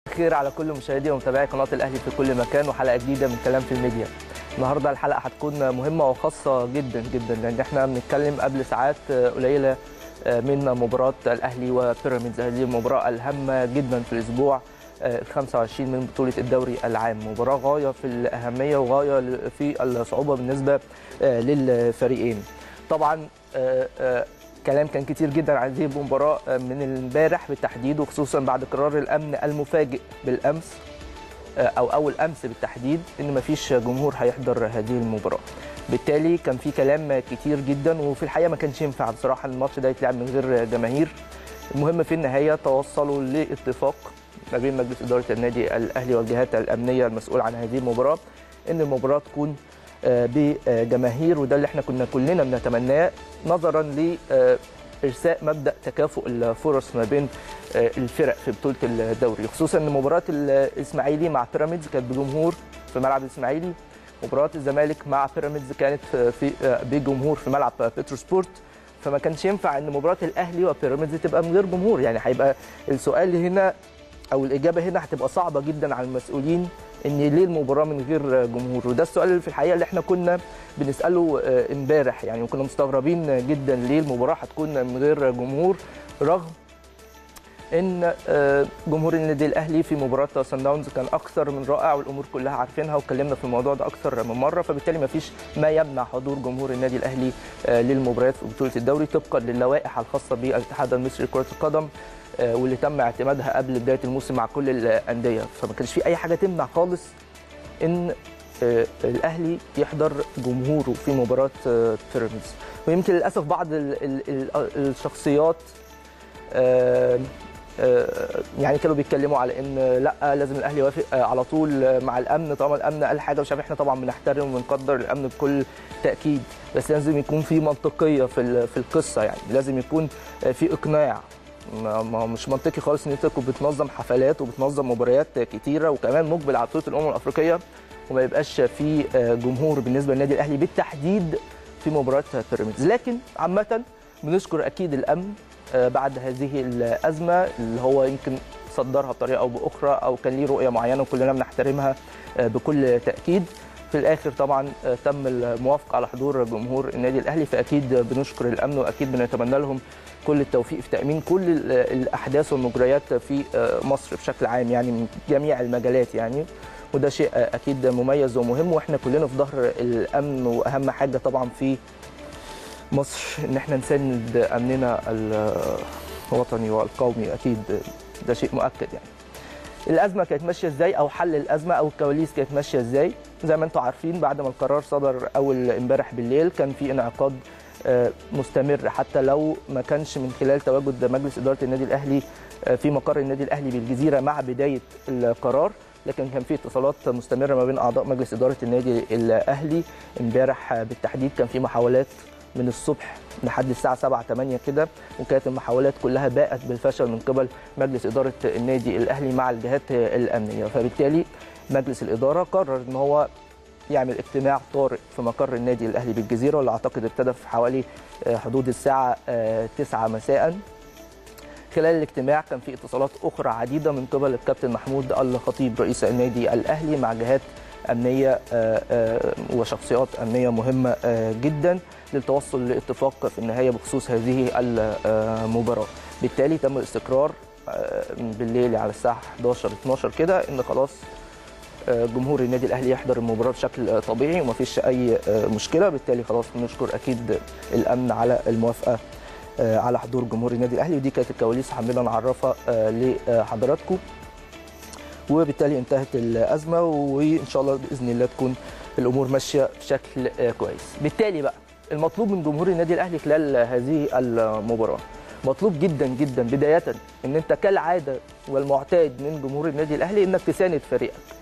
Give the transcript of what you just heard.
خير على كل مشاهدي ومتابعي قناه الاهلي في كل مكان وحلقه جديده من كلام في الميديا النهارده الحلقه هتكون مهمه وخاصه جدا جدا لان احنا بنتكلم قبل ساعات قليله من مباراه الاهلي وبيراميدز هذه المباراه الهامه جدا في الاسبوع ال 25 من بطوله الدوري العام مباراه غايه في الاهميه وغايه في الصعوبه بالنسبه للفريقين طبعا كلام كان كتير جدا عن هذه المباراه من امبارح بالتحديد وخصوصا بعد قرار الامن المفاجئ بالامس او اول امس بالتحديد ان مفيش جمهور هيحضر هذه المباراه بالتالي كان في كلام كتير جدا وفي الحقيقه ما كانش ينفع بصراحه الماتش ده يتلعب من غير جماهير المهم في النهايه توصلوا لاتفاق ما بين مجلس اداره النادي الاهلي والجهات الامنيه المسؤوله عن هذه المباراه ان المباراه تكون بجماهير وده اللي احنا كنا كلنا بنتمناه نظرا لارساء مبدا تكافؤ الفرص ما بين الفرق في بطوله الدوري خصوصا ان مباراه الاسماعيلي مع بيراميدز كانت بجمهور في ملعب الاسماعيلي مباراه الزمالك مع بيراميدز كانت في بجمهور في ملعب بيترو سبورت فما كانش ينفع ان مباراه الاهلي وبيراميدز تبقى من غير جمهور يعني هيبقى السؤال هنا او الاجابه هنا هتبقى صعبه جدا على المسؤولين ان ليه المباراه من غير جمهور وده السؤال اللي في الحقيقه اللي احنا كنا بنساله امبارح يعني وكنا مستغربين جدا ليه المباراه هتكون من غير جمهور رغم ان جمهور النادي الاهلي في مباراه سان داونز كان اكثر من رائع والامور كلها عارفينها واتكلمنا في الموضوع ده اكثر من مره فبالتالي ما فيش ما يمنع حضور جمهور النادي الاهلي للمباريات في بطوله الدوري طبقا للوائح الخاصه بالاتحاد المصري لكره القدم واللي تم اعتمادها قبل بدايه الموسم مع كل الانديه فما كانش في اي حاجه تمنع خالص ان الاهلي يحضر جمهوره في مباراه بيراميدز ويمكن للاسف بعض الشخصيات يعني كانوا بيتكلموا على ان لا لازم الاهلي يوافق على طول مع الامن طالما الامن قال حاجه مش عارف احنا طبعا بنحترم وبنقدر الامن بكل تاكيد بس لازم يكون في منطقيه في في القصه يعني لازم يكون في اقناع ما هو مش منطقي خالص ان انت تكون بتنظم حفلات وبتنظم مباريات كتيره وكمان مقبل على بطوله الامم الافريقيه وما يبقاش في جمهور بالنسبه للنادي الاهلي بالتحديد في مباراه بيراميدز لكن عامه بنشكر اكيد الامن بعد هذه الازمه اللي هو يمكن صدرها بطريقه او باخرى او كان ليه رؤيه معينه وكلنا بنحترمها بكل تاكيد في الاخر طبعا تم الموافقه على حضور جمهور النادي الاهلي فاكيد بنشكر الامن واكيد بنتمنى لهم كل التوفيق في تامين كل الاحداث والمجريات في مصر بشكل عام يعني من جميع المجالات يعني وده شيء اكيد مميز ومهم واحنا كلنا في ظهر الامن واهم حاجه طبعا في مصر ان احنا نساند امننا الوطني والقومي اكيد ده شيء مؤكد يعني الازمه كانت ماشيه ازاي او حل الازمه او الكواليس كانت ماشيه ازاي زي ما انتم عارفين بعد ما القرار صدر اول امبارح بالليل كان في انعقاد مستمر حتى لو ما كانش من خلال تواجد مجلس اداره النادي الاهلي في مقر النادي الاهلي بالجزيره مع بدايه القرار لكن كان في اتصالات مستمره ما بين اعضاء مجلس اداره النادي الاهلي امبارح بالتحديد كان في محاولات من الصبح لحد الساعه 7 8 كده وكانت المحاولات كلها باءت بالفشل من قبل مجلس اداره النادي الاهلي مع الجهات الامنيه فبالتالي مجلس الاداره قرر ان هو يعمل اجتماع طارئ في مقر النادي الاهلي بالجزيره واللي اعتقد ابتدى في حوالي حدود الساعه 9 مساء خلال الاجتماع كان في اتصالات اخرى عديده من قبل الكابتن محمود الخطيب رئيس النادي الاهلي مع جهات امنيه وشخصيات امنيه مهمه جدا للتوصل لاتفاق في النهايه بخصوص هذه المباراه بالتالي تم الاستقرار بالليل على الساعه 11 12 كده ان خلاص جمهور النادي الاهلي يحضر المباراه بشكل طبيعي ومفيش اي مشكله بالتالي خلاص بنشكر اكيد الامن على الموافقه على حضور جمهور النادي الاهلي ودي كانت الكواليس حبينا نعرفها لحضراتكم وبالتالي انتهت الازمه وان شاء الله باذن الله تكون الامور ماشيه بشكل كويس بالتالي بقى المطلوب من جمهور النادي الاهلي خلال هذه المباراه مطلوب جدا جدا بدايه ان انت كالعاده والمعتاد من جمهور النادي الاهلي انك تساند فريقك